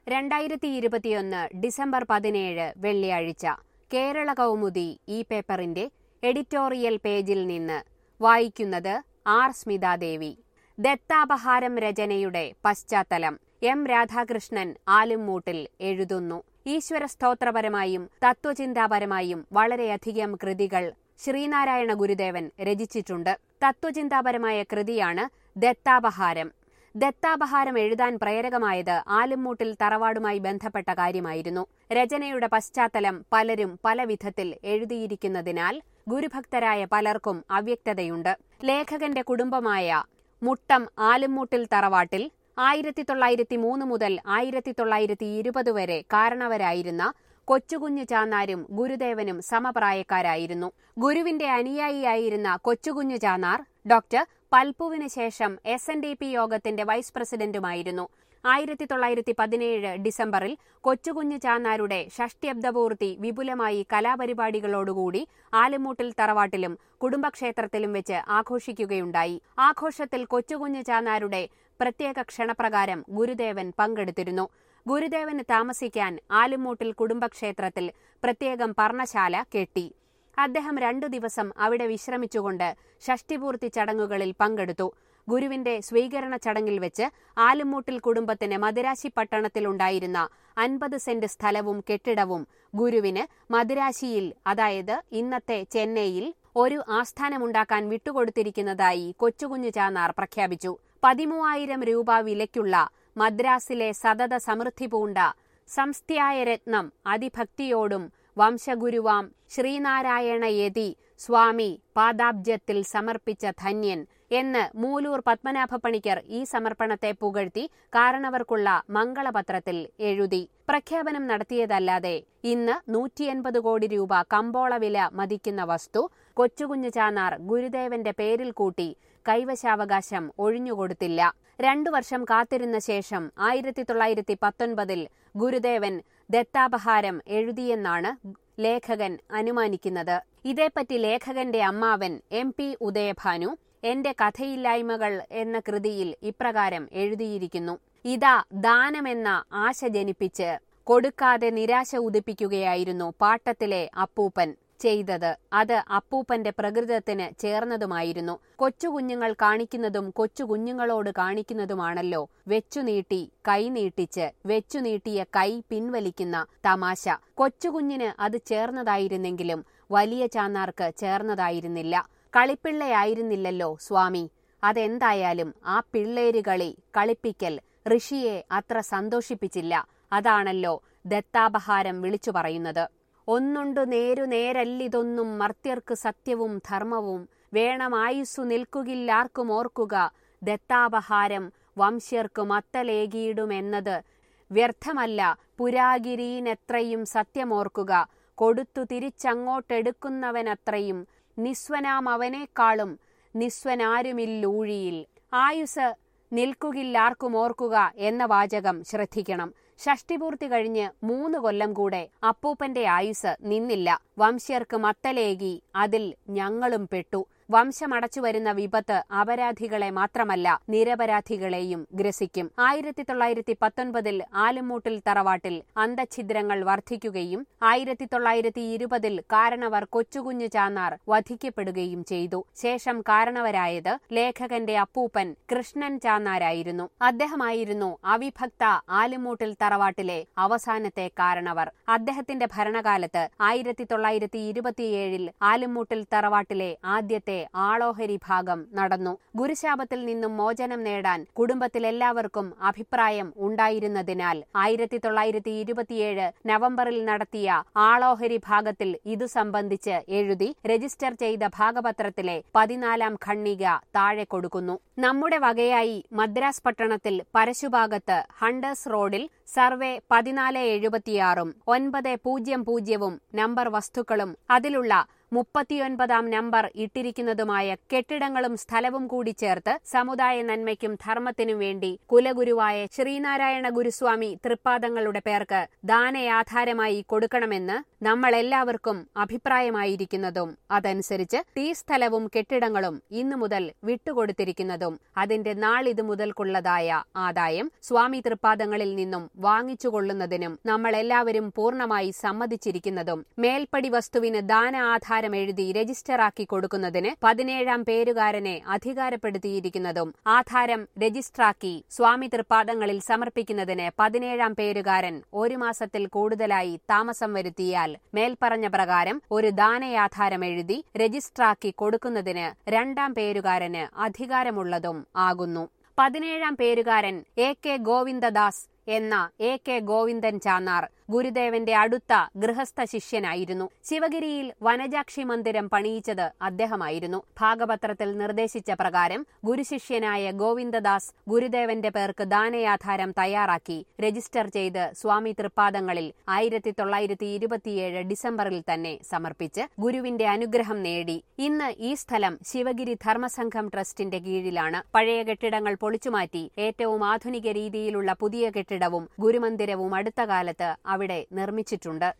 രണ്ടായിരത്തി ഇരുപത്തിയൊന്ന് ഡിസംബർ പതിനേഴ് വെള്ളിയാഴ്ച കേരള കൗമുദി ഈ പേപ്പറിന്റെ എഡിറ്റോറിയൽ പേജിൽ നിന്ന് വായിക്കുന്നത് ആർ സ്മിതാദേവി ദത്താപഹാരം രചനയുടെ പശ്ചാത്തലം എം രാധാകൃഷ്ണൻ ആലുംമൂട്ടിൽ എഴുതുന്നു ഈശ്വര സ്തോത്രപരമായും തത്വചിന്താപരമായും വളരെയധികം കൃതികൾ ശ്രീനാരായണ ഗുരുദേവൻ രചിച്ചിട്ടുണ്ട് തത്വചിന്താപരമായ കൃതിയാണ് ദത്താപഹാരം ദത്താപഹാരം എഴുതാൻ പ്രേരകമായത് ആലുംമൂട്ടിൽ തറവാടുമായി ബന്ധപ്പെട്ട കാര്യമായിരുന്നു രചനയുടെ പശ്ചാത്തലം പലരും പല വിധത്തിൽ എഴുതിയിരിക്കുന്നതിനാൽ ഗുരുഭക്തരായ പലർക്കും അവ്യക്തതയുണ്ട് ലേഖകന്റെ കുടുംബമായ മുട്ടം ആലുംമൂട്ടിൽ തറവാട്ടിൽ ആയിരത്തി തൊള്ളായിരത്തി മൂന്ന് മുതൽ ആയിരത്തി തൊള്ളായിരത്തി ഇരുപത് വരെ കാരണവരായിരുന്ന കൊച്ചുകുഞ്ഞു ചാന്നാരും ഗുരുദേവനും സമപ്രായക്കാരായിരുന്നു ഗുരുവിന്റെ അനുയായിയായിരുന്ന കൊച്ചുകുഞ്ഞു ചാന്നാർ ഡോക്ടർ പൽപുവിന് ശേഷം എസ് എൻ ഡി പി യോഗത്തിന്റെ വൈസ് പ്രസിഡന്റുമായിരുന്നു ആയിരത്തി തൊള്ളായിരത്തി പതിനേഴ് ഡിസംബറിൽ കൊച്ചുകുഞ്ഞു ചാന്നാരുടെ ഷഷ്ടിയബ്ദപൂർത്തി വിപുലമായി കലാപരിപാടികളോടുകൂടി ആലുമൂട്ടിൽ തറവാട്ടിലും കുടുംബക്ഷേത്രത്തിലും വെച്ച് ആഘോഷിക്കുകയുണ്ടായി ആഘോഷത്തിൽ കൊച്ചുകുഞ്ഞു ചാന്നാരുടെ പ്രത്യേക ക്ഷണപ്രകാരം ഗുരുദേവൻ പങ്കെടുത്തിരുന്നു ഗുരുദേവന് താമസിക്കാൻ ആലുമൂട്ടിൽ കുടുംബക്ഷേത്രത്തിൽ പ്രത്യേകം പർണശാല കെട്ടി അദ്ദേഹം രണ്ടു ദിവസം അവിടെ വിശ്രമിച്ചുകൊണ്ട് ഷഷ്ടിപൂർത്തി ചടങ്ങുകളിൽ പങ്കെടുത്തു ഗുരുവിന്റെ സ്വീകരണ ചടങ്ങിൽ വെച്ച് ആലുമൂട്ടിൽ കുടുംബത്തിന് മദിരാശി പട്ടണത്തിലുണ്ടായിരുന്ന അൻപത് സെന്റ് സ്ഥലവും കെട്ടിടവും ഗുരുവിന് മദിരാശിയിൽ അതായത് ഇന്നത്തെ ചെന്നൈയിൽ ഒരു ആസ്ഥാനമുണ്ടാക്കാൻ വിട്ടുകൊടുത്തിരിക്കുന്നതായി കൊച്ചുകുഞ്ഞു ചാന്നാർ പ്രഖ്യാപിച്ചു പതിമൂവായിരം രൂപ വിലയ്ക്കുള്ള മദ്രാസിലെ സതത സമൃദ്ധി പൂണ്ട സംസ്ഥ്യായ രത്നം അതിഭക്തിയോടും വംശഗുരുവാം ശ്രീനാരായണ യതി സ്വാമി പാദാബ്ജത്തിൽ സമർപ്പിച്ച ധന്യൻ എന്ന് മൂലൂർ പത്മനാഭ പണിക്കർ ഈ സമർപ്പണത്തെ പുകഴ്ത്തി കാരണവർക്കുള്ള മംഗളപത്രത്തിൽ എഴുതി പ്രഖ്യാപനം നടത്തിയതല്ലാതെ ഇന്ന് നൂറ്റിയൻപത് കോടി രൂപ കമ്പോള വില മതിക്കുന്ന വസ്തു കൊച്ചുകുഞ്ഞു ചാന്നാർ ഗുരുദേവന്റെ പേരിൽ കൂട്ടി കൈവശാവകാശം ഒഴിഞ്ഞുകൊടുത്തില്ല രണ്ടു വർഷം കാത്തിരുന്ന ശേഷം ആയിരത്തി തൊള്ളായിരത്തി പത്തൊൻപതിൽ ഗുരുദേവൻ ദത്താപഹാരം എഴുതിയെന്നാണ് ലേഖകൻ അനുമാനിക്കുന്നത് ഇതേപ്പറ്റി ലേഖകന്റെ അമ്മാവൻ എം പി ഉദയഭാനു എന്റെ കഥയില്ലായ്മകൾ എന്ന കൃതിയിൽ ഇപ്രകാരം എഴുതിയിരിക്കുന്നു ഇതാ ദാനമെന്ന ആശ ജനിപ്പിച്ച് കൊടുക്കാതെ നിരാശ ഉദിപ്പിക്കുകയായിരുന്നു പാട്ടത്തിലെ അപ്പൂപ്പൻ ചെയ്തത് അത് അപ്പൂപ്പന്റെ പ്രകൃതത്തിന് ചേർന്നതുമായിരുന്നു കൊച്ചുകുഞ്ഞുങ്ങൾ കാണിക്കുന്നതും കൊച്ചുകുഞ്ഞുങ്ങളോട് കാണിക്കുന്നതുമാണല്ലോ വെച്ചുനീട്ടി കൈ നീട്ടിച്ച് വെച്ചുനീട്ടിയ കൈ പിൻവലിക്കുന്ന തമാശ കൊച്ചുകുഞ്ഞിന് അത് ചേർന്നതായിരുന്നെങ്കിലും വലിയ ചാന്നാർക്ക് ചേർന്നതായിരുന്നില്ല കളിപ്പിള്ളയായിരുന്നില്ലല്ലോ സ്വാമി അതെന്തായാലും ആ പിള്ളേര് കളി കളിപ്പിക്കൽ ഋഷിയെ അത്ര സന്തോഷിപ്പിച്ചില്ല അതാണല്ലോ ദത്താപഹാരം വിളിച്ചു പറയുന്നത് ഒന്നുണ്ടു നേരു നേരല്ലിതൊന്നും മർത്യർക്ക് സത്യവും ധർമ്മവും വേണമായുസ്സു നിൽക്കുകില്ലാർക്കും ഓർക്കുക ദത്താപഹാരം വംശ്യർക്കു മത്തലേകിയിടുമെന്നത് വ്യർത്ഥമല്ല പുരാഗിരീനെത്രയും സത്യമോർക്കുക കൊടുത്തു തിരിച്ചങ്ങോട്ടെടുക്കുന്നവനത്രയും നിസ്വനാം അവനേക്കാളും നിസ്വനാരുമില്ലൂഴിയിൽ ആയുസ് നിൽക്കുകില്ലാർക്കും ഓർക്കുക എന്ന വാചകം ശ്രദ്ധിക്കണം ഷഷ്ടിപൂർത്തി കഴിഞ്ഞ് മൂന്ന് കൊല്ലം കൂടെ അപ്പൂപ്പന്റെ ആയുസ് നിന്നില്ല വംശ്യർക്ക് മത്തലേകി അതിൽ ഞങ്ങളും പെട്ടു വംശമടച്ചു വരുന്ന വിപത്ത് അപരാധികളെ മാത്രമല്ല നിരപരാധികളെയും ഗ്രസിക്കും ആയിരത്തി തൊള്ളായിരത്തി പത്തൊൻപതിൽ ആലുമൂട്ടിൽ തറവാട്ടിൽ അന്തഛിദ്രങ്ങൾ വർദ്ധിക്കുകയും ആയിരത്തി തൊള്ളായിരത്തി ഇരുപതിൽ കാരണവർ കൊച്ചുകുഞ്ഞു ചാന്നാർ വധിക്കപ്പെടുകയും ചെയ്തു ശേഷം കാരണവരായത് ലേഖകന്റെ അപ്പൂപ്പൻ കൃഷ്ണൻ ചാന്നാരായിരുന്നു അദ്ദേഹമായിരുന്നു അവിഭക്ത ആലുമൂട്ടിൽ തറവാട്ടിലെ അവസാനത്തെ കാരണവർ അദ്ദേഹത്തിന്റെ ഭരണകാലത്ത് ആയിരത്തി തൊള്ളായിരത്തി ഇരുപത്തിയേഴിൽ ആലുമൂട്ടിൽ തറവാട്ടിലെ ആദ്യത്തെ ആളോഹരി ഭാഗം നടന്നു ഗുരുശാപത്തിൽ നിന്നും മോചനം നേടാൻ കുടുംബത്തിലെല്ലാവർക്കും അഭിപ്രായം ഉണ്ടായിരുന്നതിനാൽ ആയിരത്തി തൊള്ളായിരത്തി ഇരുപത്തിയേഴ് നവംബറിൽ നടത്തിയ ആളോഹരി ഭാഗത്തിൽ ഇതു സംബന്ധിച്ച് എഴുതി രജിസ്റ്റർ ചെയ്ത ഭാഗപത്രത്തിലെ പതിനാലാം ഖണ്ണിക താഴെ കൊടുക്കുന്നു നമ്മുടെ വകയായി മദ്രാസ് പട്ടണത്തിൽ പരശുഭാഗത്ത് ഹണ്ടേഴ്സ് റോഡിൽ സർവേ പതിനാല് എഴുപത്തിയാറും ഒൻപത് പൂജ്യം പൂജ്യവും നമ്പർ വസ്തുക്കളും അതിലുള്ള മുപ്പത്തിയൊൻപതാം നമ്പർ ഇട്ടിരിക്കുന്നതുമായ കെട്ടിടങ്ങളും സ്ഥലവും കൂടി ചേർത്ത് സമുദായ നന്മയ്ക്കും ധർമ്മത്തിനും വേണ്ടി കുലഗുരുവായ ശ്രീനാരായണ ഗുരുസ്വാമി തൃപ്പാദങ്ങളുടെ പേർക്ക് ദാനയാധാരമായി കൊടുക്കണമെന്ന് നമ്മളെല്ലാവർക്കും അഭിപ്രായമായിരിക്കുന്നതും അതനുസരിച്ച് ഈ സ്ഥലവും കെട്ടിടങ്ങളും ഇന്നു മുതൽ വിട്ടുകൊടുത്തിരിക്കുന്നതും അതിന്റെ നാളിതു മുതൽക്കുള്ളതായ ആദായം സ്വാമി തൃപ്പാദങ്ങളിൽ നിന്നും വാങ്ങിച്ചുകൊള്ളുന്നതിനും നമ്മൾ എല്ലാവരും പൂർണ്ണമായി സമ്മതിച്ചിരിക്കുന്നതും മേൽപ്പടി വസ്തുവിന് ദാന ആധാരം എഴുതി രജിസ്റ്ററാക്കി കൊടുക്കുന്നതിന് പതിനേഴാം പേരുകാരനെ അധികാരപ്പെടുത്തിയിരിക്കുന്നതും ആധാരം രജിസ്റ്ററാക്കി സ്വാമി തൃപ്പാദങ്ങളിൽ സമർപ്പിക്കുന്നതിന് പതിനേഴാം പേരുകാരൻ ഒരു മാസത്തിൽ കൂടുതലായി താമസം വരുത്തിയാൽ മേൽപ്പറഞ്ഞ പ്രകാരം ഒരു ദാനയാധാരം എഴുതി രജിസ്റ്ററാക്കി കൊടുക്കുന്നതിന് രണ്ടാം പേരുകാരന് അധികാരമുള്ളതും ആകുന്നു പതിനേഴാം പേരുകാരൻ എ കെ ഗോവിന്ദദാസ് എന്ന എ കെ ഗോവിന്ദൻ ചാന്നാർ ഗുരുദേവന്റെ അടുത്ത ഗൃഹസ്ഥ ശിഷ്യനായിരുന്നു ശിവഗിരിയിൽ വനജാക്ഷി മന്ദിരം പണിയിച്ചത് അദ്ദേഹമായിരുന്നു ഭാഗപത്രത്തിൽ നിർദ്ദേശിച്ച പ്രകാരം ഗുരുശിഷ്യനായ ഗോവിന്ദദാസ് ഗുരുദേവന്റെ പേർക്ക് ദാനയാധാരം തയ്യാറാക്കി രജിസ്റ്റർ ചെയ്ത് സ്വാമി തൃപ്പാദങ്ങളിൽ ആയിരത്തി തൊള്ളായിരത്തി ഇരുപത്തിയേഴ് ഡിസംബറിൽ തന്നെ സമർപ്പിച്ച് ഗുരുവിന്റെ അനുഗ്രഹം നേടി ഇന്ന് ഈ സ്ഥലം ശിവഗിരി ധർമ്മസംഘം ട്രസ്റ്റിന്റെ കീഴിലാണ് പഴയ കെട്ടിടങ്ങൾ പൊളിച്ചുമാറ്റി ഏറ്റവും ആധുനിക രീതിയിലുള്ള പുതിയ കെട്ടിടവും ഗുരുമന്ദിരവും അടുത്ത കാലത്ത് അവിടെ നിർമ്മിച്ചിട്ടുണ്ട്